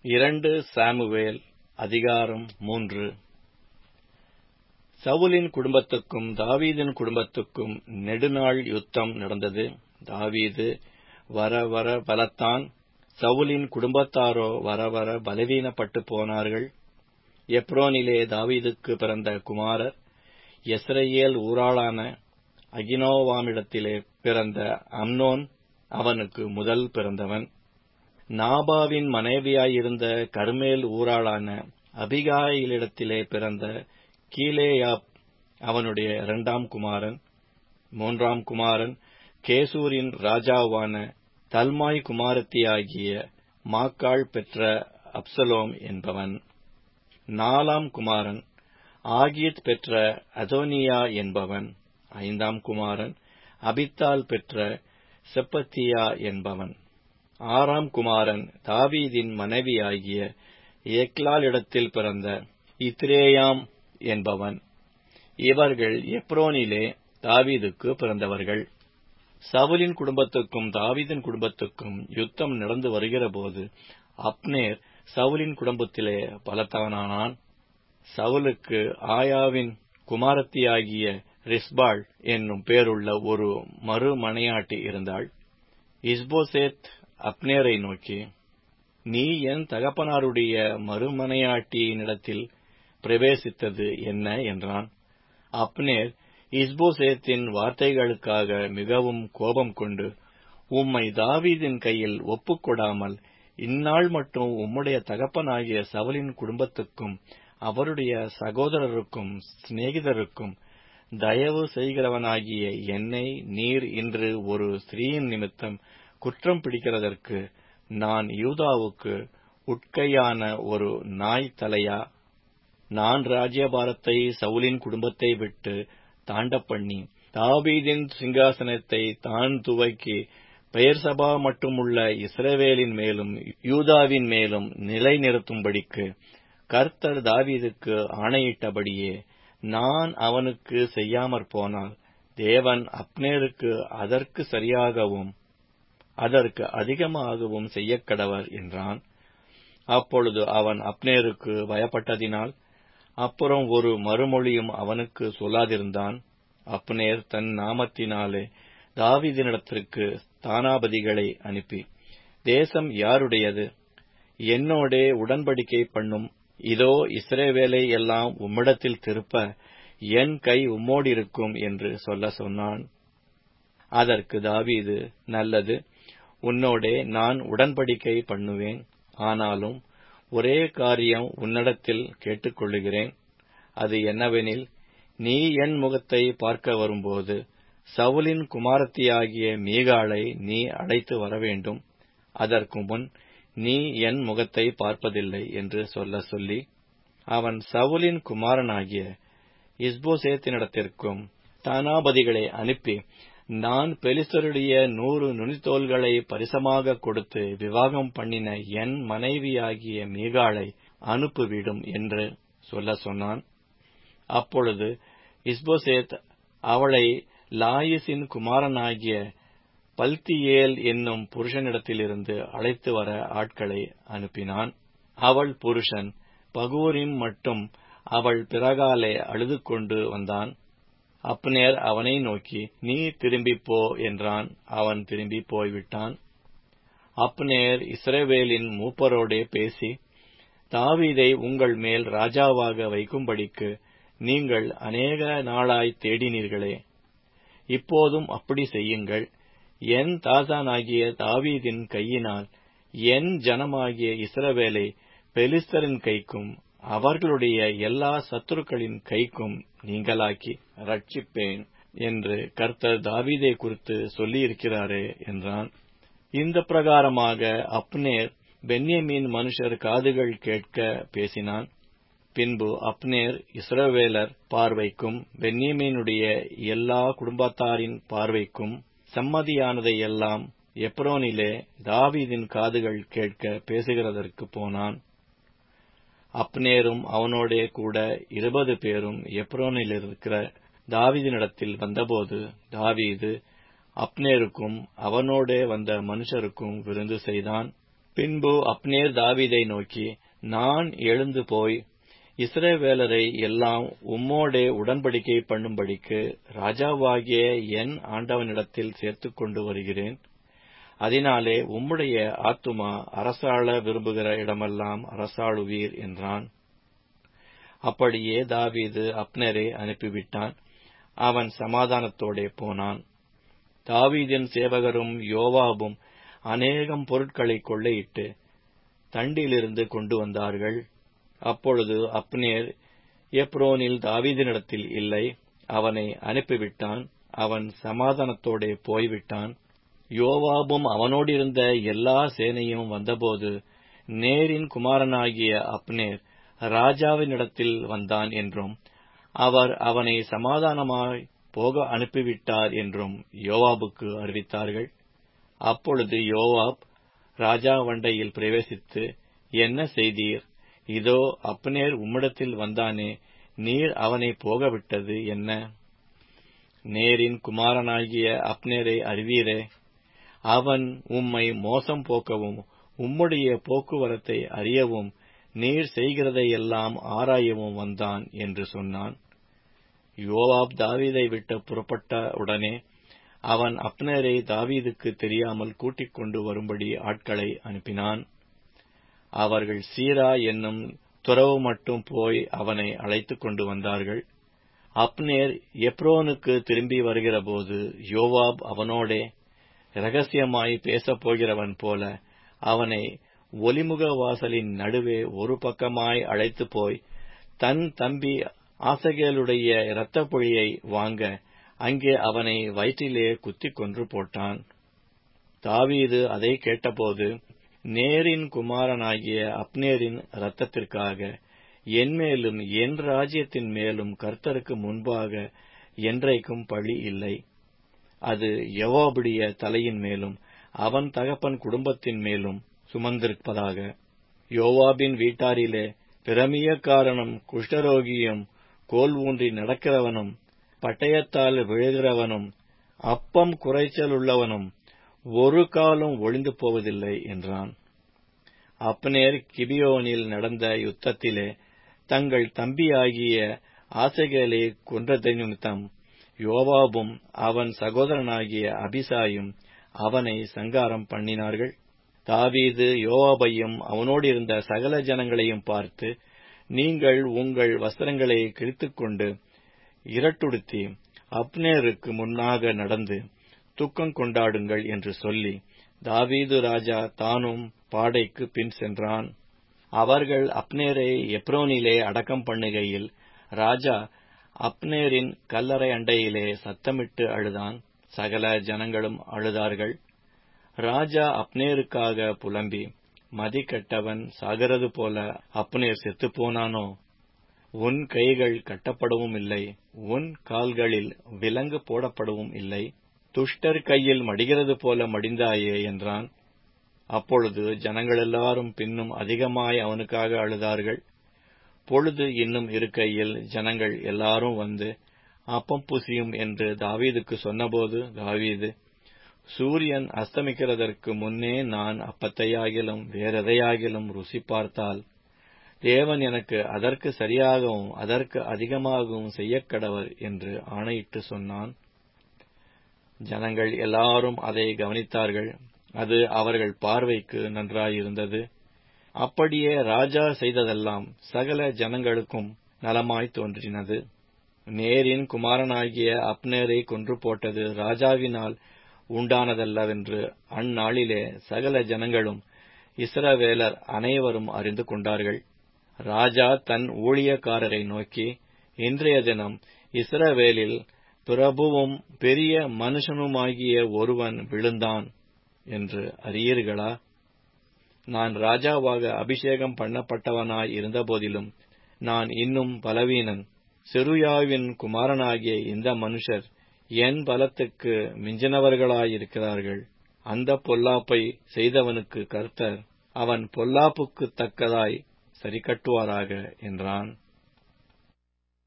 இரண்டு சாமுவேல் அதிகாரம் மூன்று சவுலின் குடும்பத்துக்கும் தாவீதின் குடும்பத்துக்கும் நெடுநாள் யுத்தம் நடந்தது தாவீது வர வர பலத்தான் சவுலின் குடும்பத்தாரோ வர வர பலவீனப்பட்டு போனார்கள் எப்ரோனிலே தாவீதுக்கு பிறந்த குமாரர் எஸ்ரயேல் ஊராளான அகினோவாமிடத்திலே பிறந்த அம்னோன் அவனுக்கு முதல் பிறந்தவன் நாபாவின் மனைவியாயிருந்த கர்மேல் ஊராளான அபிகாயிலிடத்திலே பிறந்த கீலேயாப் அவனுடைய இரண்டாம் குமாரன் மூன்றாம் குமாரன் கேசூரின் ராஜாவான தல்மாய் குமாரத்தியாகிய மாக்காள் பெற்ற அப்சலோம் என்பவன் நாலாம் குமாரன் ஆகீத் பெற்ற அதோனியா என்பவன் ஐந்தாம் குமாரன் அபித்தால் பெற்ற செப்பத்தியா என்பவன் ஆறாம் குமாரன் தாவீதின் மனைவியாகிய ஏக்லாலிடத்தில் பிறந்த இத்ரேயாம் என்பவன் இவர்கள் எப்ரோனிலே தாவீதுக்கு பிறந்தவர்கள் சவுலின் குடும்பத்துக்கும் தாவீதின் குடும்பத்துக்கும் யுத்தம் நடந்து வருகிறபோது அப்னேர் சவுலின் குடும்பத்திலே பலத்தானான் சவுலுக்கு ஆயாவின் குமாரத்தியாகிய ரிஸ்பாள் என்னும் பேருள்ள ஒரு மறுமனையாட்டி இருந்தாள் இஸ்போசேத் அப்னேரை நோக்கி நீ என் தகப்பனாருடைய மறுமனையாட்டியினிடத்தில் பிரவேசித்தது என்ன என்றான் அப்னேர் இஸ்போசேத்தின் வார்த்தைகளுக்காக மிகவும் கோபம் கொண்டு உம்மை தாவீதின் கையில் ஒப்புக்கொடாமல் இந்நாள் மட்டும் உம்முடைய தகப்பனாகிய சவலின் குடும்பத்துக்கும் அவருடைய சகோதரருக்கும் சிநேகிதருக்கும் தயவு செய்கிறவனாகிய என்னை நீர் இன்று ஒரு ஸ்திரீயின் நிமித்தம் குற்றம் பிடிக்கிறதற்கு நான் யூதாவுக்கு உட்கையான ஒரு நாய் தலையா நான் ராஜ்யபாரத்தை சவுலின் குடும்பத்தை விட்டு தாண்ட பண்ணி தாபீதின் சிங்காசனத்தை தான் துவக்கி பெயர் சபா மட்டுமுள்ள இஸ்ரவேலின் மேலும் யூதாவின் மேலும் நிலைநிறுத்தும்படிக்கு கர்த்தர் தாவீதுக்கு ஆணையிட்டபடியே நான் அவனுக்கு செய்யாமற் போனால் தேவன் அப்னேருக்கு அதற்கு சரியாகவும் அதற்கு அதிகமாகவும் செய்யக்கடவர் என்றான் அப்பொழுது அவன் அப்னேருக்கு பயப்பட்டதினால் அப்புறம் ஒரு மறுமொழியும் அவனுக்கு சொல்லாதிருந்தான் அப்னேர் தன் நாமத்தினாலே தாவிதினிடத்திற்கு ஸ்தானாபதிகளை அனுப்பி தேசம் யாருடையது என்னோடே உடன்படிக்கை பண்ணும் இதோ இஸ்ரேவேலை எல்லாம் உம்மிடத்தில் திருப்ப என் கை உம்மோடிருக்கும் என்று சொல்ல சொன்னான் அதற்கு தாவீது நல்லது உன்னோடே நான் உடன்படிக்கை பண்ணுவேன் ஆனாலும் ஒரே காரியம் உன்னிடத்தில் கேட்டுக்கொள்ளுகிறேன் அது என்னவெனில் நீ என் முகத்தை பார்க்க வரும்போது சவுலின் குமாரத்தியாகிய மீகாளை நீ அழைத்து வரவேண்டும் அதற்கு முன் நீ என் முகத்தை பார்ப்பதில்லை என்று சொல்ல சொல்லி அவன் சவுலின் குமாரனாகிய இஸ்போசேத்தினிடத்திற்கும் தானாபதிகளை அனுப்பி நான் பெலிஸ்தருடைய நூறு நுனித்தோள்களை பரிசமாக கொடுத்து விவாகம் பண்ணின என் மனைவியாகிய மீகாளை அனுப்பிவிடும் என்று சொல்ல சொன்னான் அப்பொழுது இஸ்போசேத் அவளை லாயிசின் குமாரனாகிய பல்தியேல் என்னும் புருஷனிடத்திலிருந்து அழைத்து வர ஆட்களை அனுப்பினான் அவள் புருஷன் பகூரிம் மட்டும் அவள் பிறகாலே அழுது கொண்டு வந்தான் அப்னேர் அவனை நோக்கி நீ திரும்பிப் போ என்றான் அவன் திரும்பி போய்விட்டான் அப்னேர் இஸ்ரவேலின் மூப்பரோடே பேசி தாவீதை உங்கள் மேல் ராஜாவாக வைக்கும்படிக்கு நீங்கள் அநேக நாளாய் தேடினீர்களே இப்போதும் அப்படி செய்யுங்கள் என் தாசானாகிய தாவீதின் கையினால் என் ஜனமாகிய இஸ்ரவேலை பெலிஸ்தரின் கைக்கும் அவர்களுடைய எல்லா சத்துருக்களின் கைக்கும் நீங்களாக்கி ரட்சிப்பேன் என்று கர்த்தர் தாவீதை குறித்து சொல்லியிருக்கிறாரே என்றான் இந்த பிரகாரமாக அப்னேர் பென்யமீன் மனுஷர் காதுகள் கேட்க பேசினான் பின்பு அப்னேர் இஸ்ரவேலர் பார்வைக்கும் பென்யமீனுடைய எல்லா குடும்பத்தாரின் பார்வைக்கும் சம்மதியானதை எல்லாம் எப்ரோனிலே தாவீதின் காதுகள் கேட்க பேசுகிறதற்கு போனான் அப்னேரும் அவனோடே கூட இருபது பேரும் எப்ரோனிலிருக்கிற தாவீதினிடத்தில் வந்தபோது தாவீது அப்னேருக்கும் அவனோடே வந்த மனுஷருக்கும் விருந்து செய்தான் பின்பு அப்னேர் தாவீதை நோக்கி நான் எழுந்து போய் இஸ்ரவேலரை எல்லாம் உம்மோடே உடன்படிக்கை பண்ணும்படிக்கு ராஜாவாகிய என் ஆண்டவனிடத்தில் சேர்த்துக் கொண்டு வருகிறேன் அதனாலே உம்முடைய ஆத்துமா அரசாள விரும்புகிற இடமெல்லாம் அரசாளுவீர் என்றான் அப்படியே தாவீது அப்னரை அனுப்பிவிட்டான் அவன் சமாதானத்தோடே போனான் தாவீதின் சேவகரும் யோவாபும் அநேகம் பொருட்களை கொள்ளையிட்டு தண்டிலிருந்து கொண்டு வந்தார்கள் அப்பொழுது அப்னேர் எப்ரோனில் தாவீதினிடத்தில் இல்லை அவனை அனுப்பிவிட்டான் அவன் சமாதானத்தோடே போய்விட்டான் யோவாபும் அவனோடிருந்த எல்லா சேனையும் வந்தபோது நேரின் குமாரனாகிய அப்னேர் ராஜாவினிடத்தில் வந்தான் என்றும் அவர் அவனை சமாதானமாய் போக அனுப்பிவிட்டார் என்றும் யோவாபுக்கு அறிவித்தார்கள் அப்பொழுது யோவாப் ராஜா வண்டையில் பிரவேசித்து என்ன செய்தீர் இதோ அப்னேர் உம்மிடத்தில் வந்தானே நீர் அவனை போகவிட்டது என்ன நேரின் குமாரனாகிய அப்னேரை அறிவீரே அவன் உம்மை மோசம் போக்கவும் உம்முடைய போக்குவரத்தை அறியவும் நீர் செய்கிறதையெல்லாம் ஆராயவும் வந்தான் என்று சொன்னான் யோவாப் தாவீதை விட்டு புறப்பட்ட உடனே அவன் அப்னேரை தாவீதுக்கு தெரியாமல் கூட்டிக் கொண்டு வரும்படி ஆட்களை அனுப்பினான் அவர்கள் சீரா என்னும் துறவு மட்டும் போய் அவனை அழைத்துக் கொண்டு வந்தார்கள் அப்னேர் எப்ரோனுக்கு திரும்பி வருகிறபோது யோவாப் அவனோடே ரகசியமாய் பேசப் போகிறவன் போல அவனை ஒலிமுக வாசலின் நடுவே ஒரு பக்கமாய் அழைத்து போய் தன் தம்பி ஆசகேலுடைய இரத்தப் பொழியை வாங்க அங்கே அவனை வயிற்றிலே குத்திக் கொன்று போட்டான் தாவீது அதை கேட்டபோது நேரின் குமாரனாகிய அப்னேரின் இரத்தத்திற்காக என்மேலும் என் ராஜ்யத்தின் மேலும் கர்த்தருக்கு முன்பாக என்றைக்கும் பழி இல்லை அது யவோபுடைய தலையின் மேலும் அவன் தகப்பன் குடும்பத்தின் மேலும் சுமந்திருப்பதாக யோவாபின் வீட்டாரிலே பிரமியக்காரனும் குஷ்டரோகியும் கோல் ஊன்றி நடக்கிறவனும் பட்டயத்தால் விழுகிறவனும் அப்பம் குறைச்சல் உள்ளவனும் ஒரு காலம் ஒளிந்து போவதில்லை என்றான் அப்னேர் கிபியோனில் நடந்த யுத்தத்திலே தங்கள் தம்பியாகிய ஆசகேலை கொன்றதை நிமித்தம் யோவாபும் அவன் சகோதரனாகிய அபிசாயும் அவனை சங்காரம் பண்ணினார்கள் தாவீது யோவாபையும் அவனோடிருந்த சகல ஜனங்களையும் பார்த்து நீங்கள் உங்கள் வஸ்திரங்களை கிழித்துக்கொண்டு இரட்டுடுத்தி அப்னேருக்கு முன்னாக நடந்து துக்கம் கொண்டாடுங்கள் என்று சொல்லி தாவீது ராஜா தானும் பாடைக்கு பின் சென்றான் அவர்கள் அப்னேரை எப்ரோனிலே அடக்கம் பண்ணுகையில் ராஜா அப்னேரின் கல்லறை அண்டையிலே சத்தமிட்டு அழுதான் சகல ஜனங்களும் அழுதார்கள் ராஜா அப்னேருக்காக புலம்பி மதி கெட்டவன் சாகிறது போல அப்னேர் செத்துப்போனானோ உன் கைகள் கட்டப்படவும் இல்லை உன் கால்களில் விலங்கு போடப்படவும் இல்லை துஷ்டர் கையில் மடிகிறது போல மடிந்தாயே என்றான் அப்பொழுது ஜனங்களெல்லாரும் பின்னும் அதிகமாய் அவனுக்காக அழுதார்கள் பொழுது இன்னும் இருக்கையில் ஜனங்கள் எல்லாரும் வந்து அப்பம் புசியும் என்று தாவீதுக்கு சொன்னபோது தாவீது சூரியன் அஸ்தமிக்கிறதற்கு முன்னே நான் அப்பத்தையாகிலும் வேறெதையாகிலும் ருசி பார்த்தால் தேவன் எனக்கு அதற்கு சரியாகவும் அதற்கு அதிகமாகவும் செய்யக்கடவர் என்று ஆணையிட்டு சொன்னான் ஜனங்கள் எல்லாரும் அதை கவனித்தார்கள் அது அவர்கள் பார்வைக்கு நன்றாயிருந்தது அப்படியே ராஜா செய்ததெல்லாம் சகல ஜனங்களுக்கும் நலமாய் தோன்றினது நேரின் குமாரனாகிய அப்னேரை கொன்று போட்டது ராஜாவினால் உண்டானதல்லவென்று அந்நாளிலே சகல ஜனங்களும் இஸ்ரவேலர் அனைவரும் அறிந்து கொண்டார்கள் ராஜா தன் ஊழியக்காரரை நோக்கி இன்றைய தினம் இஸ்ரவேலில் பிரபுவும் பெரிய மனுஷனுமாகிய ஒருவன் விழுந்தான் என்று அறியீர்களா நான் ராஜாவாக அபிஷேகம் பண்ணப்பட்டவனாய் இருந்தபோதிலும் நான் இன்னும் பலவீனன் செருயாவின் குமாரனாகிய இந்த மனுஷர் என் பலத்துக்கு மிஞ்சினவர்களாயிருக்கிறார்கள் அந்த பொல்லாப்பை செய்தவனுக்கு கர்த்தர் அவன் பொல்லாப்புக்குத் தக்கதாய் சரிக்கட்டுவாராக என்றான்